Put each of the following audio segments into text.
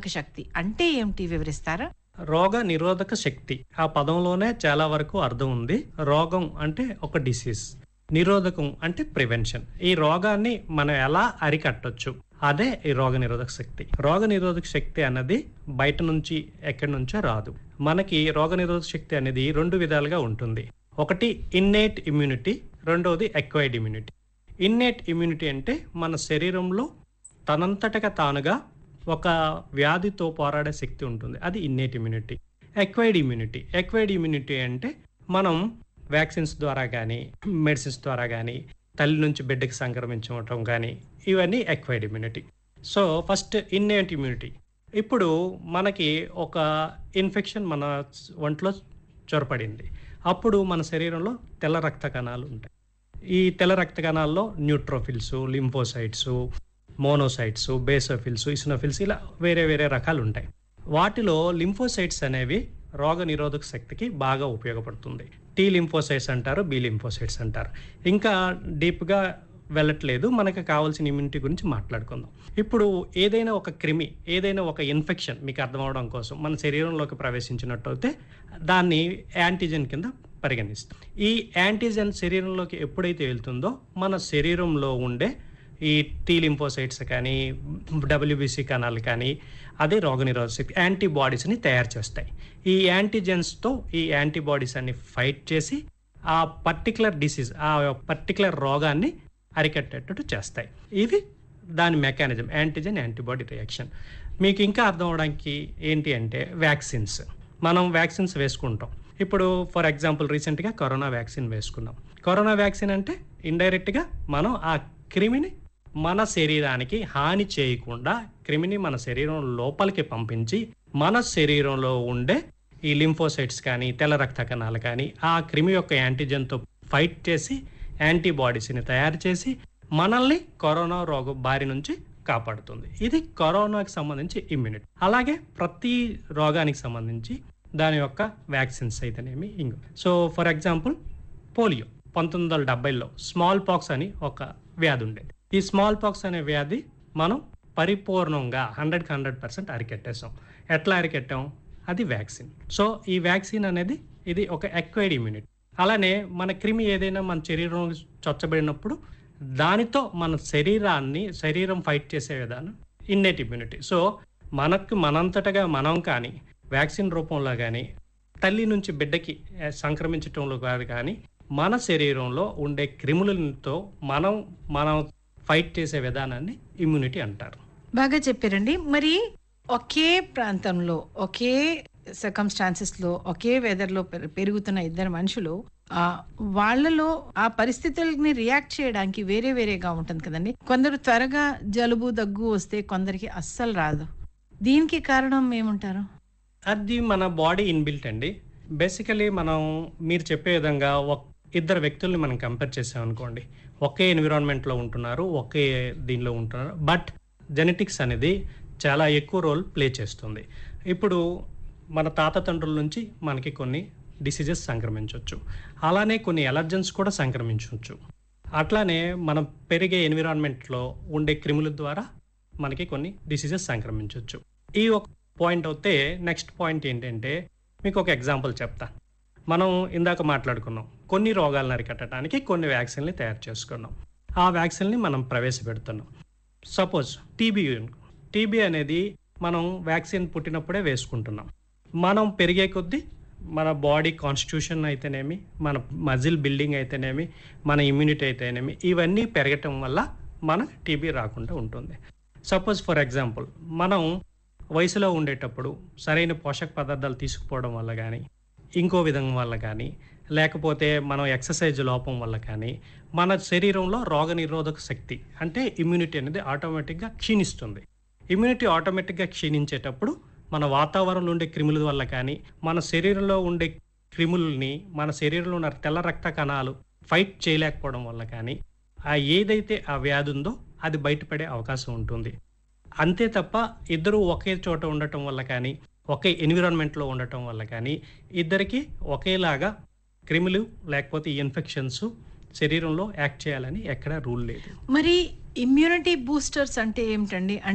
శక్తి అంటే ఏమిటి వివరిస్తారా రోగ నిరోధక శక్తి ఆ పదంలోనే చాలా వరకు అర్థం ఉంది రోగం అంటే ఒక డిసీజ్ నిరోధకం అంటే ప్రివెన్షన్ ఈ రోగాన్ని మనం ఎలా అరికట్టొచ్చు అదే ఈ రోగ నిరోధక శక్తి రోగ నిరోధక శక్తి అన్నది బయట నుంచి ఎక్కడి నుంచో రాదు మనకి రోగ నిరోధక శక్తి అనేది రెండు విధాలుగా ఉంటుంది ఒకటి ఇన్నేట్ ఇమ్యూనిటీ రెండవది ఎక్వైర్డ్ ఇమ్యూనిటీ ఇన్నేట్ ఇమ్యూనిటీ అంటే మన శరీరంలో తనంతటగా తానుగా ఒక వ్యాధితో పోరాడే శక్తి ఉంటుంది అది innate immunity acquired immunity acquired immunity అంటే మనం వ్యాక్సిన్స్ ద్వారా కానీ మెడిసిన్స్ ద్వారా కానీ తల్లి నుంచి బిడ్డకి సంక్రమించడం కానీ ఇవన్నీ acquired immunity so first innate immunity ఇప్పుడు మనకి ఒక ఇన్ఫెక్షన్ మన ఒంట్లో చొరపడింది అప్పుడు మన శరీరంలో తెల్ల రక్త కణాలు ఉంటాయి ఈ తెల్ల రక్త కణాల్లో neutrophils lymphocytes monocytes basophils eosinophils ఇలా వేరే వేరే రకాలు ఉంటాయి వాటిలో లింఫోసైట్స్ అనేవి రోగ నిరోధక శక్తికి బాగా ఉపయోగపడుతుంది టీ లింఫోసైట్స్ అంటారు బి లింఫోసైట్స్ అంటారు ఇంకా డీప్గా వెళ్ళట్లేదు మనకు కావాల్సిన ఇమ్యూనిటీ గురించి మాట్లాడుకుందాం ఇప్పుడు ఏదైనా ఒక క్రిమి ఏదైనా ఒక ఇన్ఫెక్షన్ మీకు అర్థం అవడం కోసం మన శరీరంలోకి ప్రవేశించినట్టయితే దాన్ని యాంటీజెన్ కింద పరిగణిస్తాం ఈ యాంటీజెన్ శరీరంలోకి ఎప్పుడైతే వెళ్తుందో మన శరీరంలో ఉండే ఈ టీ లింఫోసైట్స్ కానీ డబ్ల్యూబీసీ కణాలు కానీ అదే రోగనిరోధక శక్తి యాంటీబాడీస్ని తయారు చేస్తాయి ఈ యాంటీజెన్స్తో ఈ యాంటీబాడీస్ అన్ని ఫైట్ చేసి ఆ పర్టికులర్ డిసీజ్ ఆ పర్టికులర్ రోగాన్ని అరికట్టేటట్టు చేస్తాయి ఇవి దాని మెకానిజం యాంటీజెన్ యాంటీబాడీ రియాక్షన్ మీకు ఇంకా అర్థం అవడానికి ఏంటి అంటే వ్యాక్సిన్స్ మనం వ్యాక్సిన్స్ వేసుకుంటాం ఇప్పుడు ఫర్ ఎగ్జాంపుల్ రీసెంట్గా కరోనా వ్యాక్సిన్ వేసుకున్నాం కరోనా వ్యాక్సిన్ అంటే ఇండైరెక్ట్గా మనం ఆ క్రిమిని మన శరీరానికి హాని చేయకుండా క్రిమిని మన శరీరం లోపలికి పంపించి మన శరీరంలో ఉండే ఈ లింఫోసైట్స్ కానీ తెల్ల రక్త కణాలు కానీ ఆ క్రిమి యొక్క యాంటీజెన్తో ఫైట్ చేసి యాంటీబాడీస్ని తయారు చేసి మనల్ని కరోనా రోగం బారి నుంచి కాపాడుతుంది ఇది కరోనాకి సంబంధించి ఇమ్యూనిటీ అలాగే ప్రతి రోగానికి సంబంధించి దాని యొక్క వ్యాక్సిన్స్ అయితేనేమి ఇంగు సో ఫర్ ఎగ్జాంపుల్ పోలియో పంతొమ్మిది వందల డెబ్బైలో స్మాల్ పాక్స్ అని ఒక వ్యాధి ఉండేది ఈ స్మాల్ పాక్స్ అనే వ్యాధి మనం పరిపూర్ణంగా హండ్రెడ్కి హండ్రెడ్ పర్సెంట్ అరికెట్టేసాం ఎట్లా అరికెట్టాం అది వ్యాక్సిన్ సో ఈ వ్యాక్సిన్ అనేది ఇది ఒక ఎక్వైర్డ్ ఇమ్యూనిటీ అలానే మన క్రిమి ఏదైనా మన శరీరం చొచ్చబడినప్పుడు దానితో మన శరీరాన్ని శరీరం ఫైట్ చేసే విధానం ఇన్నేట్ ఇమ్యూనిటీ సో మనకు మనంతటగా మనం కానీ వ్యాక్సిన్ రూపంలో కానీ తల్లి నుంచి బిడ్డకి ఏ, సంక్రమించటంలో కాదు కానీ మన శరీరంలో ఉండే క్రిములతో మనం మనం ఫైట్ చేసే విధానాన్ని ఇమ్యూనిటీ అంటారు బాగా చెప్పారండి మరి ఒకే ప్రాంతంలో ఒకే సర్కమ్స్టాన్సెస్ లో ఒకే వెదర్ లో పెరు- పెరుగుతున్న ఇద్దరు మనుషులు ఆ వాళ్ళలో ఆ పరిస్థితుల్ని రియాక్ట్ చేయడానికి వేరే వేరేగా ఉంటుంది కదండి కొందరు త్వరగా జలుబు దగ్గు వస్తే కొందరికి అస్సలు రాదు దీనికి కారణం ఏముంటారు అది మన బాడీ ఇన్బిల్ట్ అండి బేసికలీ మనం మీరు చెప్పే విధంగా ఒక ఇద్దరు వ్యక్తుల్ని మనం కంపేర్ చేసామనుకోండి ఒకే ఎన్విరాన్మెంట్లో ఉంటున్నారు ఒకే దీనిలో ఉంటున్నారు బట్ జెనెటిక్స్ అనేది చాలా ఎక్కువ రోల్ ప్లే చేస్తుంది ఇప్పుడు మన తాత తండ్రుల నుంచి మనకి కొన్ని డిసీజెస్ సంక్రమించవచ్చు అలానే కొన్ని ఎలర్జెన్స్ కూడా సంక్రమించవచ్చు అట్లానే మనం పెరిగే ఎన్విరాన్మెంట్లో ఉండే క్రిముల ద్వారా మనకి కొన్ని డిసీజెస్ సంక్రమించవచ్చు ఈ ఒక పాయింట్ అయితే నెక్స్ట్ పాయింట్ ఏంటంటే మీకు ఒక ఎగ్జాంపుల్ చెప్తా మనం ఇందాక మాట్లాడుకున్నాం కొన్ని రోగాలను అరికట్టడానికి కొన్ని వ్యాక్సిన్లు తయారు చేసుకున్నాం ఆ వ్యాక్సిన్ని మనం ప్రవేశపెడుతున్నాం సపోజ్ టీబీ టీబీ అనేది మనం వ్యాక్సిన్ పుట్టినప్పుడే వేసుకుంటున్నాం మనం పెరిగే కొద్దీ మన బాడీ కాన్స్టిట్యూషన్ అయితేనేమి మన మజిల్ బిల్డింగ్ అయితేనేమి మన ఇమ్యూనిటీ అయితేనేమి ఇవన్నీ పెరగటం వల్ల మనకు టీబీ రాకుండా ఉంటుంది సపోజ్ ఫర్ ఎగ్జాంపుల్ మనం వయసులో ఉండేటప్పుడు సరైన పోషక పదార్థాలు తీసుకుపోవడం వల్ల కానీ ఇంకో విధం వల్ల కానీ లేకపోతే మనం ఎక్సర్సైజ్ లోపం వల్ల కానీ మన శరీరంలో రోగ నిరోధక శక్తి అంటే ఇమ్యూనిటీ అనేది ఆటోమేటిక్గా క్షీణిస్తుంది ఇమ్యూనిటీ ఆటోమేటిక్గా క్షీణించేటప్పుడు మన వాతావరణంలో ఉండే క్రిముల వల్ల కానీ మన శరీరంలో ఉండే క్రిములని మన శరీరంలో ఉన్న తెల్ల రక్త కణాలు ఫైట్ చేయలేకపోవడం వల్ల కానీ ఆ ఏదైతే ఆ వ్యాధి ఉందో అది బయటపడే అవకాశం ఉంటుంది అంతే తప్ప ఇద్దరు ఒకే చోట ఉండటం వల్ల కానీ ఒకే ఎన్విరాన్మెంట్లో ఉండటం వల్ల కానీ ఇద్దరికి ఒకేలాగా క్రిములు లేకపోతే ఇన్ఫెక్షన్స్ శరీరంలో యాక్ట్ చేయాలని ఎక్కడ రూల్ లేదు మరి ఇమ్యూనిటీ బూస్టర్స్ అంటే ఏమిటండి అంటే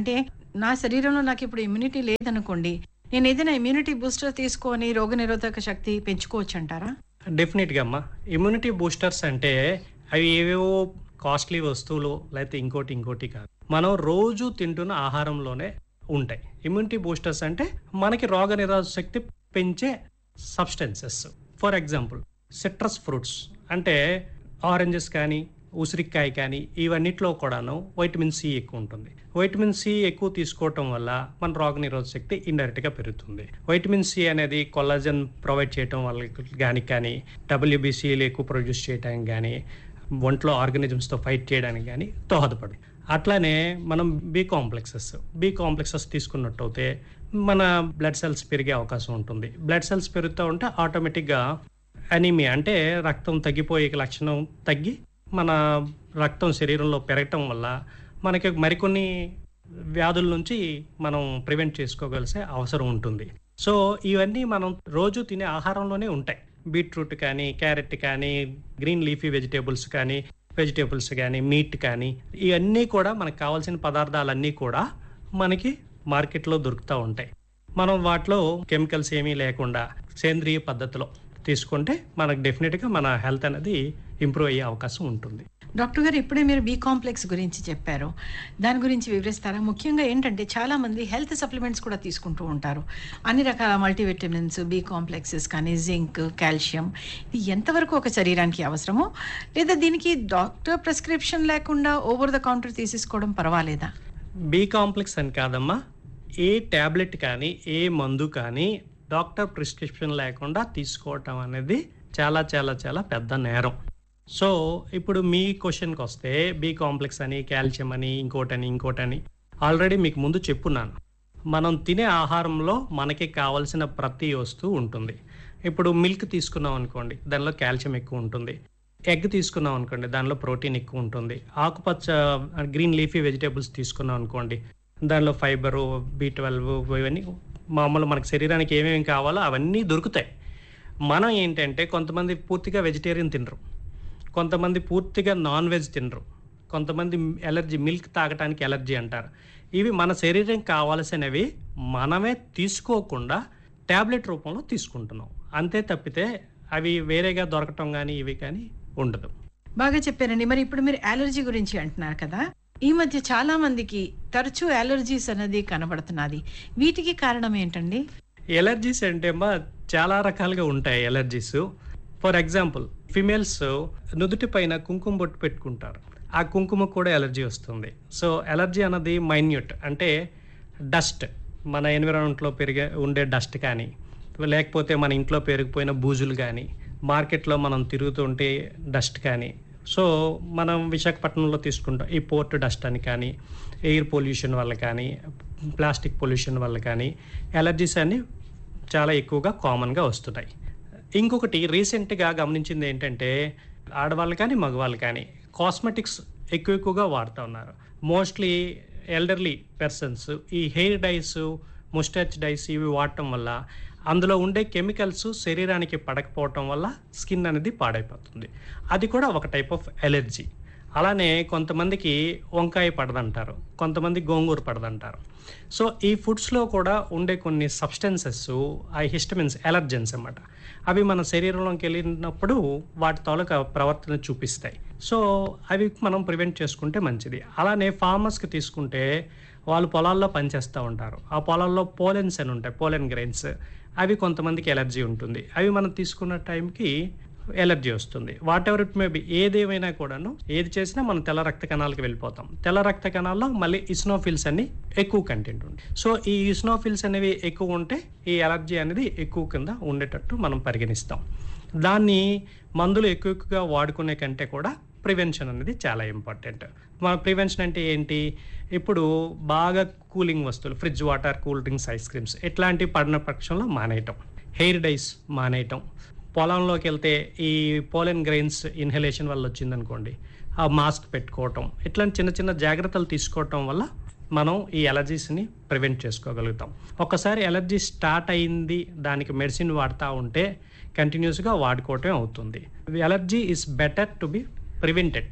నా శరీరంలో నాకు ఇప్పుడు ఇమ్యూనిటీ లేదనుకోండి నేను ఏదైనా ఇమ్యూనిటీ బూస్టర్ తీసుకొని రోగనిరోధక శక్తి పెంచుకోవచ్చు అంటారా డెఫినెట్గా అమ్మా ఇమ్యూనిటీ బూస్టర్స్ అంటే అవి ఏవేవో కాస్ట్లీ వస్తువులు లేకపోతే ఇంకోటి ఇంకోటి కాదు మనం రోజు తింటున్న ఆహారంలోనే ఉంటాయి ఇమ్యూనిటీ బూస్టర్స్ అంటే మనకి రోగ నిరోధక శక్తి పెంచే substances for example citrus fruits అంటే ఆరెంజెస్ కానీ ఉసిరికాయ కానీ ఇవన్నిట్లో కూడాను వైటమిన్ సి ఎక్కువ ఉంటుంది వైటమిన్ సి ఎక్కువ తీసుకోవటం వల్ల మన రోగ నిరోధక శక్తి ఇండైరెక్ట్ గా పెరుగుతుంది వైటమిన్ సి అనేది కొల్లాజన్ ప్రొవైడ్ చేయటం వల్ల కానీ కానీ డబ్ల్యూబీసీలు ఎక్కువ ప్రొడ్యూస్ చేయడానికి కానీ ఒంట్లో ఆర్గానిజమ్స్తో ఫైట్ చేయడానికి కానీ దోహదపడి అట్లానే మనం బి కాంప్లెక్సెస్ బి కాంప్లెక్సెస్ తీసుకున్నట్టయితే మన బ్లడ్ సెల్స్ పెరిగే అవకాశం ఉంటుంది బ్లడ్ సెల్స్ పెరుగుతూ ఉంటే ఆటోమేటిక్గా అనీమియా అంటే రక్తం తగ్గిపోయే లక్షణం తగ్గి మన రక్తం శరీరంలో పెరగటం వల్ల మనకి మరికొన్ని వ్యాధుల నుంచి మనం ప్రివెంట్ చేసుకోగలిసే అవసరం ఉంటుంది సో ఇవన్నీ మనం రోజు తినే ఆహారంలోనే ఉంటాయి బీట్రూట్ కానీ క్యారెట్ కానీ గ్రీన్ లీఫీ వెజిటేబుల్స్ కానీ వెజిటేబుల్స్ కానీ మీట్ కానీ ఇవన్నీ కూడా మనకు కావాల్సిన పదార్థాలన్నీ కూడా మనకి మార్కెట్లో దొరుకుతూ ఉంటాయి మనం వాటిలో కెమికల్స్ ఏమీ లేకుండా సేంద్రియ పద్ధతిలో తీసుకుంటే మనకు డెఫినెట్గా మన హెల్త్ అనేది ఇంప్రూవ్ అయ్యే అవకాశం ఉంటుంది డాక్టర్ గారు ఇప్పుడే మీరు బి కాంప్లెక్స్ గురించి చెప్పారు దాని గురించి వివరిస్తారా ముఖ్యంగా ఏంటంటే చాలా మంది హెల్త్ సప్లిమెంట్స్ కూడా తీసుకుంటూ ఉంటారు అన్ని రకాల మల్టీవిటమిన్స్ బి కాంప్లెక్సెస్ కానీ జింక్ కాల్షియం ఇది ఎంతవరకు ఒక శరీరానికి అవసరమో లేదా దీనికి డాక్టర్ ప్రిస్క్రిప్షన్ లేకుండా ఓవర్ ద కౌంటర్ తీసేసుకోవడం పర్వాలేదా బి కాంప్లెక్స్ అని కాదమ్మా ఏ ట్యాబ్లెట్ కానీ ఏ మందు కానీ డాక్టర్ ప్రిస్క్రిప్షన్ లేకుండా తీసుకోవటం అనేది చాలా చాలా చాలా పెద్ద నేరం సో ఇప్పుడు మీ క్వశ్చన్కి వస్తే బి కాంప్లెక్స్ అని కాల్షియం అని ఇంకోటని ఇంకోటని ఆల్రెడీ మీకు ముందు చెప్పున్నాను మనం తినే ఆహారంలో మనకి కావలసిన ప్రతి వస్తువు ఉంటుంది ఇప్పుడు మిల్క్ తీసుకున్నాం అనుకోండి దానిలో కాల్షియం ఎక్కువ ఉంటుంది ఎగ్ తీసుకున్నాం అనుకోండి దానిలో ప్రోటీన్ ఎక్కువ ఉంటుంది ఆకుపచ్చ గ్రీన్ లీఫీ వెజిటేబుల్స్ తీసుకున్నాం అనుకోండి దానిలో ఫైబరు బి ట్వెల్వ్ ఇవన్నీ మామూలు మనకి శరీరానికి ఏమేమి కావాలో అవన్నీ దొరుకుతాయి మనం ఏంటంటే కొంతమంది పూర్తిగా వెజిటేరియన్ తినరు కొంతమంది పూర్తిగా నాన్ వెజ్ తినరు కొంతమంది ఎలర్జీ మిల్క్ తాగటానికి ఎలర్జీ అంటారు ఇవి మన శరీరం కావాల్సినవి మనమే తీసుకోకుండా ట్యాబ్లెట్ రూపంలో తీసుకుంటున్నాం అంతే తప్పితే అవి వేరేగా దొరకటం కానీ ఇవి కానీ ఉండదు బాగా చెప్పారండి మరి ఇప్పుడు మీరు అలర్జీ గురించి అంటున్నారు కదా ఈ మధ్య చాలా మందికి తరచూ అలర్జీస్ అనేది కనబడుతున్నది వీటికి కారణం ఏంటండి ఎలర్జీస్ అంటే అమ్మా చాలా రకాలుగా ఉంటాయి ఎలర్జీస్ ఫర్ ఎగ్జాంపుల్ ఫిమేల్స్ నుదుటి పైన కుంకుమ బొట్టు పెట్టుకుంటారు ఆ కుంకుమ కూడా ఎలర్జీ వస్తుంది సో ఎలర్జీ అన్నది మైన్యూట్ అంటే డస్ట్ మన ఎన్విరాన్మెంట్లో పెరిగే ఉండే డస్ట్ కానీ లేకపోతే మన ఇంట్లో పెరిగిపోయిన బూజులు కానీ మార్కెట్లో మనం తిరుగుతుంటే డస్ట్ కానీ సో మనం విశాఖపట్నంలో తీసుకుంటాం ఈ పోర్ట్ డస్ట్ అని కానీ ఎయిర్ పొల్యూషన్ వల్ల కానీ ప్లాస్టిక్ పొల్యూషన్ వల్ల కానీ ఎలర్జీస్ అన్ని చాలా ఎక్కువగా కామన్గా వస్తున్నాయి ఇంకొకటి రీసెంట్గా గమనించింది ఏంటంటే ఆడవాళ్ళు కానీ మగవాళ్ళు కానీ కాస్మెటిక్స్ ఎక్కువ ఎక్కువగా వాడుతూ ఉన్నారు మోస్ట్లీ ఎల్డర్లీ పర్సన్స్ ఈ హెయిర్ డైస్ ముస్టాచ్ డైస్ ఇవి వాడటం వల్ల అందులో ఉండే కెమికల్స్ శరీరానికి పడకపోవటం వల్ల స్కిన్ అనేది పాడైపోతుంది అది కూడా ఒక టైప్ ఆఫ్ ఎలర్జీ అలానే కొంతమందికి వంకాయ పడదంటారు కొంతమంది గోంగూర పడదంటారు సో ఈ ఫుడ్స్లో కూడా ఉండే కొన్ని సబ్స్టెన్సెస్ ఆ హిస్టమిన్స్ ఎలర్జెన్స్ అన్నమాట అవి మన శరీరంలోకి వెళ్ళినప్పుడు వాటి తాలూకా ప్రవర్తన చూపిస్తాయి సో అవి మనం ప్రివెంట్ చేసుకుంటే మంచిది అలానే ఫార్మర్స్కి తీసుకుంటే వాళ్ళు పొలాల్లో పనిచేస్తూ ఉంటారు ఆ పొలాల్లో పోలెన్స్ అని ఉంటాయి పోలెన్ గ్రెయిన్స్ అవి కొంతమందికి ఎలర్జీ ఉంటుంది అవి మనం తీసుకున్న టైంకి ఎలర్జీ వస్తుంది whatever it may be ఏదేమైనా కూడాను ఏది చేసినా మనం తెల్ల రక్త కణాలకు వెళ్ళిపోతాం తెల్ల రక్త కణాల్లో మళ్ళీ ఇస్నోఫిల్స్ అన్ని ఎక్కువ కంటెంట్ ఉంది సో ఈ ఇస్నోఫిల్స్ అనేవి ఎక్కువ ఉంటే ఈ ఎలర్జీ అనేది ఎక్కువ కింద ఉండేటట్టు మనం పరిగణిస్తాం దాన్ని మందులు ఎక్కువ ఎక్కువగా వాడుకునే కంటే కూడా ప్రివెన్షన్ అనేది చాలా ఇంపార్టెంట్ మన ప్రివెన్షన్ అంటే ఏంటి ఇప్పుడు బాగా కూలింగ్ వస్తువులు fridge water cool drinks ice creams ఇట్లాంటివి పడిన పక్షంలో మానేయటం హెయిర్ డైస్ మానేయటం పొలంలోకి వెళ్తే ఈ పోలెన్ గ్రెయిన్స్ ఇన్హలేషన్ వల్ల వచ్చిందనుకోండి ఆ మాస్క్ పెట్టుకోవటం ఇట్లాంటి చిన్న చిన్న జాగ్రత్తలు తీసుకోవటం వల్ల మనం ఈ ఎలర్జీస్ని ప్రివెంట్ చేసుకోగలుగుతాం ఒకసారి ఎలర్జీ స్టార్ట్ అయింది దానికి మెడిసిన్ వాడుతూ ఉంటే కంటిన్యూస్గా వాడుకోవటం అవుతుంది allergy is better to be prevented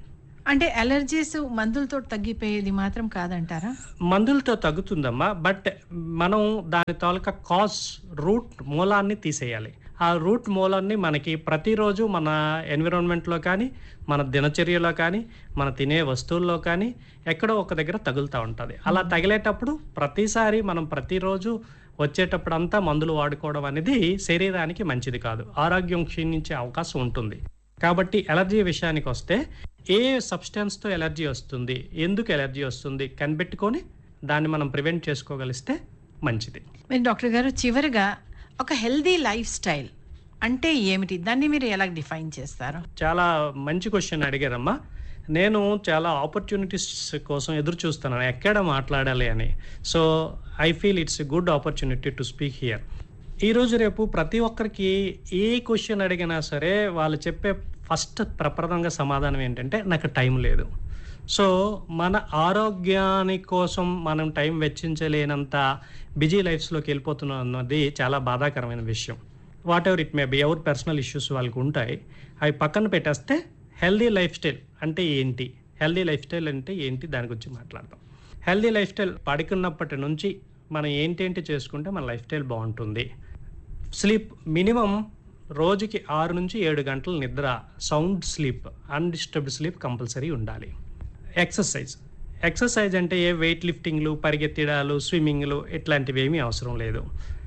అంటే అలర్జీస్ మందులతో తగ్గిపోయేది మాత్రం కాదంటారా మందులతో తగ్గుతుందమ్మా బట్ మనం దాని తాలూకా కాజ్ రూట్ మూలాన్ని తీసేయాలి ఆ రూట్ మూలాన్ని మనకి ప్రతిరోజు మన ఎన్విరాన్మెంట్లో కానీ మన దినచర్యలో కానీ మన తినే వస్తువుల్లో కానీ ఎక్కడో ఒక దగ్గర తగులుతూ ఉంటుంది అలా తగిలేటప్పుడు ప్రతిసారి మనం ప్రతిరోజు వచ్చేటప్పుడు అంతా మందులు వాడుకోవడం అనేది శరీరానికి మంచిది కాదు ఆరోగ్యం క్షీణించే అవకాశం ఉంటుంది కాబట్టి ఎలర్జీ విషయానికి వస్తే ఏ సబ్స్టెన్స్తో ఎలర్జీ వస్తుంది ఎందుకు ఎలర్జీ వస్తుంది కనిపెట్టుకొని దాన్ని మనం ప్రివెంట్ చేసుకోగలిస్తే మంచిది మీరు డాక్టర్ గారు చివరిగా ఒక హెల్దీ లైఫ్ స్టైల్ అంటే ఏమిటి దాన్ని మీరు ఎలా డిఫైన్ చేస్తారు చాలా మంచి క్వశ్చన్ అడిగారమ్మా నేను చాలా ఆపర్చునిటీస్ కోసం ఎదురు చూస్తున్నాను ఎక్కడ మాట్లాడాలి అని so I feel it's a good opportunity to speak here ఈ రోజు రేపు ప్రతి ఒక్కరికి ఏ క్వశ్చన్ అడిగినా సరే వాళ్ళు చెప్పే ఫస్ట్ ప్రప్రదంగా సమాధానం ఏంటంటే నాకు టైం లేదు సో మన ఆరోగ్యాని కోసం మనం టైం వెచ్చించలేనంత బిజీ లైఫ్స్లోకి వెళ్ళిపోతున్నాం అన్నది చాలా బాధాకరమైన విషయం whatever it may be ఎవరి పర్సనల్ ఇష్యూస్ వాళ్ళకు ఉంటాయి అవి పక్కన పెట్టేస్తే హెల్దీ లైఫ్ స్టైల్ అంటే ఏంటి హెల్దీ లైఫ్ స్టైల్ అంటే ఏంటి దాని గురించి మాట్లాడదాం హెల్దీ లైఫ్ స్టైల్ పడుకున్నప్పటి నుంచి మనం ఏంటేంటి చేసుకుంటే మన లైఫ్ స్టైల్ బాగుంటుంది స్లీప్ మినిమం రోజుకి ఆరు నుంచి ఏడు గంటల నిద్ర sound sleep undisturbed sleep compulsory ఉండాలి ఎక్సర్సైజ్ ఎక్సర్సైజ్ అంటే ఏ వెయిట్ లిఫ్టింగ్లు పరిగెత్తడాలు స్విమ్మింగ్లు ఇట్లాంటివి ఏమీ అవసరం లేదు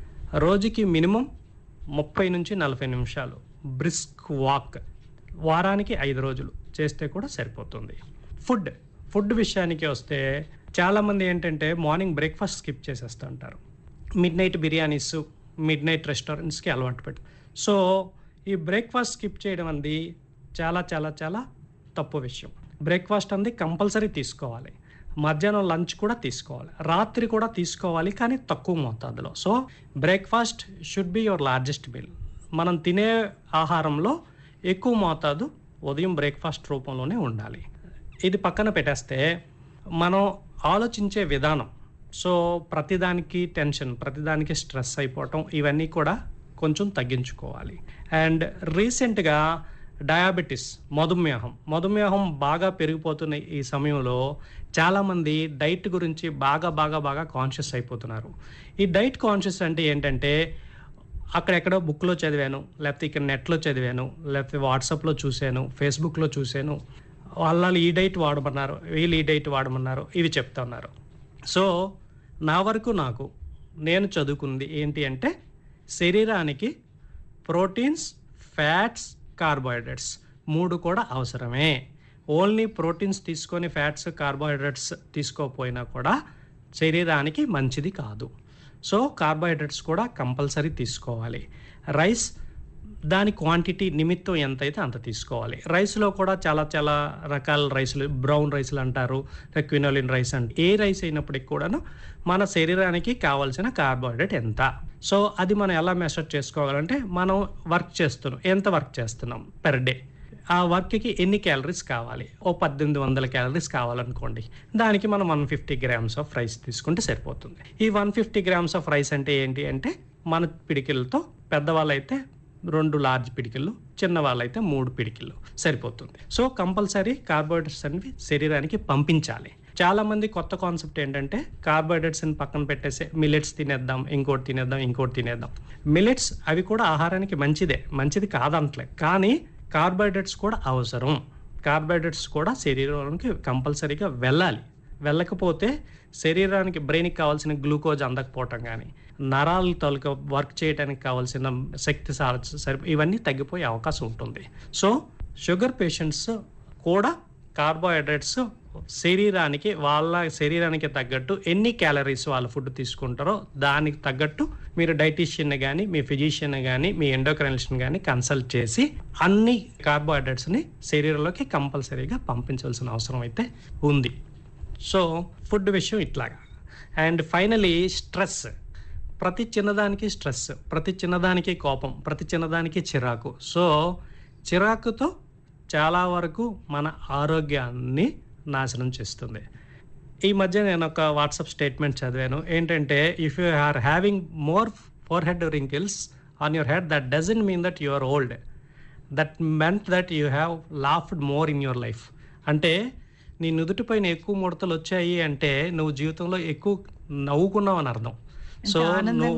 రోజుకి మినిమం ముప్పై నుంచి నలభై నిమిషాలు బ్రిస్క్ వాక్ వారానికి ఐదు రోజులు చేస్తే కూడా సరిపోతుంది ఫుడ్ ఫుడ్ విషయానికి వస్తే చాలామంది ఏంటంటే మార్నింగ్ బ్రేక్ఫాస్ట్ స్కిప్ చేసేస్తూ ఉంటారు midnight biryanis midnight రెస్టారెంట్స్కి అలవాటు పెట్టు సో ఈ బ్రేక్ఫాస్ట్ స్కిప్ చేయడం అనేది చాలా చాలా చాలా తప్పు విషయం బ్రేక్ఫాస్ట్ అనేది కంపల్సరీ తీసుకోవాలి మధ్యాహ్నం లంచ్ కూడా తీసుకోవాలి రాత్రి కూడా తీసుకోవాలి కానీ తక్కువ మోతాదులో so breakfast should be your largest meal మనం తినే ఆహారంలో ఎక్కువ మోతాదు ఉదయం బ్రేక్ఫాస్ట్ రూపంలోనే ఉండాలి ఇది పక్కన పెట్టేస్తే మనం ఆలోచించే విధానం సో ప్రతిదానికి టెన్షన్ ప్రతిదానికి స్ట్రెస్ అయిపోవటం ఇవన్నీ కూడా కొంచెం తగ్గించుకోవాలి అండ్ రీసెంట్గా డయాబెటిస్ మధుమేహం మధుమేహం బాగా పెరిగిపోతున్న ఈ సమయంలో చాలామంది డైట్ గురించి బాగా బాగా బాగా కాన్షియస్ అయిపోతున్నారు ఈ డైట్ కాన్షియస్ అంటే ఏంటంటే అక్కడెక్కడో బుక్లో చదివాను లేకపోతే ఇక్కడ నెట్లో చదివాను లేకపోతే వాట్సాప్లో చూశాను ఫేస్బుక్లో చూశాను వాళ్ళు ఈ డైట్ వాడమన్నారు వీళ్ళు ఈ డైట్ వాడమన్నారు ఇవి చెప్తా ఉన్నారు సో నా వరకు నాకు నేను చదువుకుంది ఏంటి అంటే శరీరానికి ప్రోటీన్స్ ఫ్యాట్స్ కార్బోహైడ్రేట్స్ మూడు కూడా అవసరమే ఓన్లీ ప్రోటీన్స్ తీసుకొని ఫ్యాట్స్ కార్బోహైడ్రేట్స్ తీసుకోకపోయినా కూడా శరీరానికి మంచిది కాదు సో కార్బోహైడ్రేట్స్ కూడా కంపల్సరీ తీసుకోవాలి రైస్ దాని క్వాంటిటీ నిమిత్తం ఎంత అయితే అంత తీసుకోవాలి రైస్లో కూడా చాలా చాలా రకాల రైసులు బ్రౌన్ రైస్లు అంటారు క్వినోలిన్ రైస్ అంటే ఏ రైస్ అయినప్పటికీ కూడాను మన శరీరానికి కావాల్సిన కార్బోహైడ్రేట్ ఎంత సో అది మనం ఎలా మెషర్ చేసుకోవాలంటే మనం వర్క్ చేస్తున్నాం ఎంత వర్క్ చేస్తున్నాం పెర్ డే ఆ వర్క్కి ఎన్ని క్యాలరీస్ కావాలి ఓ పద్దెనిమిది వందల క్యాలరీస్ కావాలనుకోండి దానికి మనం one fifty grams of rice తీసుకుంటే సరిపోతుంది ఈ one fifty grams of rice అంటే ఏంటి అంటే మన పిడికిలతో పెద్దవాళ్ళైతే రెండు లార్జ్ పిడికిళ్ళు చిన్న వాళ్ళైతే మూడు పిడికిళ్ళు సరిపోతుంది సో కంపల్సరీ కార్బోహైడ్రేట్స్ అనేవి శరీరానికి పంపించాలి చాలా మంది కొత్త కాన్సెప్ట్ ఏంటంటే కార్బోహైడ్రేట్స్ అని పక్కన పెట్టేసి మిల్లెట్స్ తినేద్దాం ఇంకోటి తినేద్దాం ఇంకోటి తినేద్దాం మిల్లెట్స్ అవి కూడా ఆహారానికి మంచిదే మంచిది కాదంటలే కానీ కార్బోహైడ్రేట్స్ కూడా అవసరం కార్బోహైడ్రేట్స్ కూడా శరీరానికి కంపల్సరీగా వెళ్ళాలి వెళ్ళకపోతే శరీరానికి బ్రెయిన్కి కావాల్సిన గ్లూకోజ్ అందకపోవటం కానీ నరాల తాలూకా వర్క్ చేయడానికి కావాల్సిన శక్తి సార- సరి ఇవన్నీ తగ్గిపోయే అవకాశం ఉంటుంది సో షుగర్ పేషెంట్స్ కూడా కార్బోహైడ్రేట్స్ శరీరానికి వాళ్ళ శరీరానికి తగ్గట్టు ఎన్ని క్యాలరీస్ వాళ్ళ ఫుడ్ తీసుకుంటారో దానికి తగ్గట్టు మీరు డైటీషియన్ కానీ మీ ఫిజిషియన్ కానీ మీ ఎండోక్రైనిషన్ కానీ కన్సల్ట్ చేసి అన్ని కార్బోహైడ్రేట్స్ని శరీరంలోకి కంపల్సరీగా పంపించాల్సిన అవసరం అయితే ఉంది సో ఫుడ్ విషయం ఇట్లాగా అండ్ ఫైనలీ స్ట్రెస్ ప్రతి చిన్నదానికి స్ట్రెస్ ప్రతి చిన్నదానికి కోపం ప్రతి చిన్నదానికి చిరాకు సో చిరాకుతో చాలా వరకు మన ఆరోగ్యాన్ని నాశనం చేస్తుంది ఈ మధ్య నేను ఒక వాట్సాప్ స్టేట్మెంట్ చదివాను ఏంటంటే if you are having more forehead wrinkles on your head that doesn't mean that you are old that meant that you have laughed more in your life అంటే నీ నుదుటి పైన ఎక్కువ ముడతలు వచ్చాయి అంటే నువ్వు జీవితంలో ఎక్కువ నవ్వుకున్నావు అని అర్థం సో ఆనందంగా నువ్వు